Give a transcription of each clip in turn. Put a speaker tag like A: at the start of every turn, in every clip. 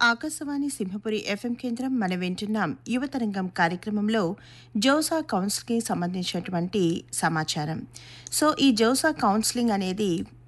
A: Akashvani Simhapuri FM కేంద్రం మనం వింటున్నాం యువతరంగం కార్యక్రమంలో జోసా కౌన్సిలింగ్కి సంబంధించినటువంటి సమాచారం సో ఈ జోసా కౌన్సిలింగ్ అనేది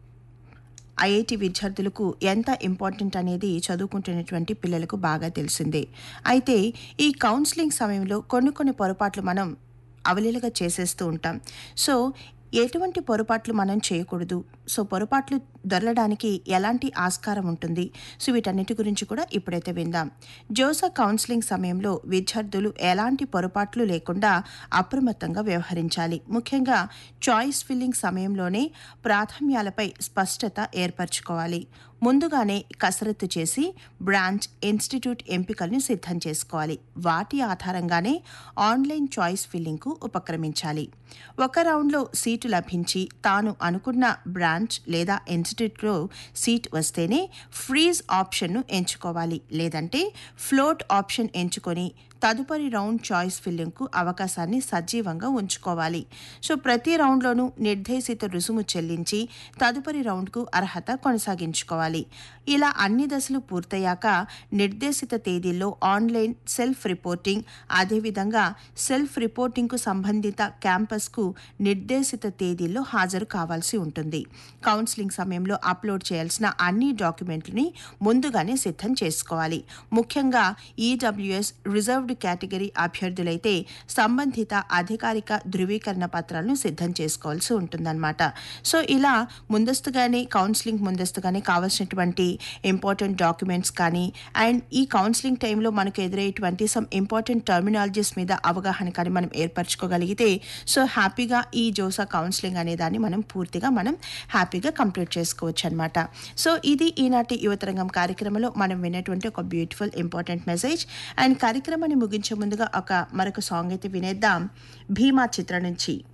A: ఐఐటి విద్యార్థులకు ఎంత ఇంపార్టెంట్ అనేది చదువుకుంటున్నటువంటి పిల్లలకు బాగా తెలిసిందే అయితే ఈ కౌన్సిలింగ్ సమయంలో కొన్ని కొన్ని పొరపాట్లు మనం అవలీలగా చేసేస్తూ ఉంటాం సో ఎటువంటి పొరపాట్లు మనం చేయకూడదు సో పొరపాట్లు దొరలడానికి ఎలాంటి ఆస్కారం ఉంటుంది సో వీటన్నిటి గురించి కూడా ఇప్పుడైతే విందాం జోసా కౌన్సిలింగ్ సమయంలో విద్యార్థులు ఎలాంటి పొరపాట్లు లేకుండా అప్రమత్తంగా వ్యవహరించాలి ముఖ్యంగా చాయిస్ ఫిల్లింగ్ సమయంలోనే ప్రాధాన్యాలపై స్పష్టత ఏర్పరచుకోవాలి ముందుగానే కసరత్తు చేసి బ్రాంచ్ ఇన్స్టిట్యూట్ ఎంపికలను సిద్ధం చేసుకోవాలి వాటి ఆధారంగానే ఆన్లైన్ చాయిస్ ఫిల్లింగ్కు ఉపక్రమించాలి ఒక రౌండ్లో సీటు లభించి తాను అనుకున్న బ్రాంచ్ లేదా ఇన్స్టిట్యూట్లో సీట్ వస్తేనే ఫ్రీజ్ ఆప్షన్ను ఎంచుకోవాలి లేదంటే ఫ్లోట్ ఆప్షన్ ఎంచుకొని తదుపరి రౌండ్ చాయిస్ ఫిల్లింగ్కు అవకాశాన్ని సజీవంగా ఉంచుకోవాలి సో ప్రతి రౌండ్లోనూ నిర్దేశిత రుసుము చెల్లించి తదుపరి రౌండ్కు అర్హత కొనసాగించుకోవాలి ఇలా అన్ని దశలు పూర్తయ్యాక నిర్దేశిత తేదీల్లో ఆన్లైన్ సెల్ఫ్ రిపోర్టింగ్ అదేవిధంగా సెల్ఫ్ రిపోర్టింగ్కు సంబంధిత క్యాంపస్కు నిర్దేశిత తేదీల్లో హాజరు కావాల్సి ఉంటుంది కౌన్సిలింగ్ సమయంలో అప్లోడ్ చేయాల్సిన అన్ని డాక్యుమెంట్లని ముందుగానే సిద్ధం చేసుకోవాలి ముఖ్యంగా ఈడబ్ల్యూఎస్ రిజర్వ్డ్ కేటగిరీ అభ్యర్థులైతే సంబంధిత అధికారిక ధృవీకరణ పత్రాలను సిద్ధం చేసుకోవాల్సి ఉంటుందన్నమాట సో ఇలా ముందస్తుగానే కౌన్సిలింగ్ ముందస్తుగానే కావాల్సినటువంటి ఇంపార్టెంట్ డాక్యుమెంట్స్ కానీ అండ్ ఈ కౌన్సిలింగ్ టైంలో మనకు ఎదురయ్యేటువంటి సమ్ ఇంపార్టెంట్ టర్మినాలజీస్ మీద అవగాహన కానీ మనం ఏర్పరచుకోగలిగితే సో హ్యాపీగా ఈ జోసా కౌన్సిలింగ్ అనే దాన్ని మనం పూర్తిగా మనం హ్యాపీగా కంప్లీట్ చేసుకోవచ్చు అనమాట సో ఇది ఈనాటి యువతరంగం కార్యక్రమంలో మనం విన్నటువంటి ఒక బ్యూటిఫుల్ ఇంపార్టెంట్ మెసేజ్ అండ్ కార్యక్రమాన్ని ముగించే ముందుగా ఒక మరొక సాంగ్ అయితే వినేద్దాం భీమా చిత్రం నుంచి